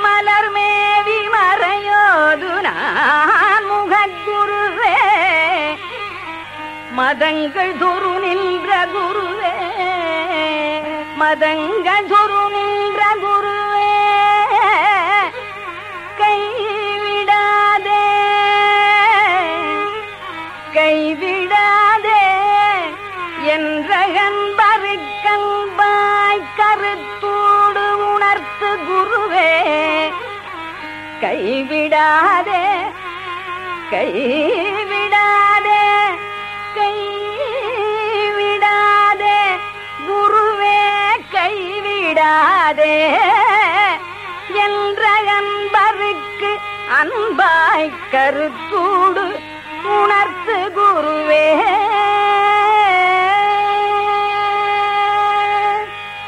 மலர் மேவி மறையோது நான் முகக்குருவே மதங்கள் தொரு நின்ற குருவே மதங்கள் தொரு நின்ற குருவே கைவிடாதே கைவிடாதே என்ற அன்பருக்கன்பாய் கருத்தோடு உணர்த்து குருவே கைவிடாதே கைவிடாதே கைவிடாதே குருவே கைவிடாதே என்ற அன்பருக்கு அன்பாய் கருத்தூடு உணர்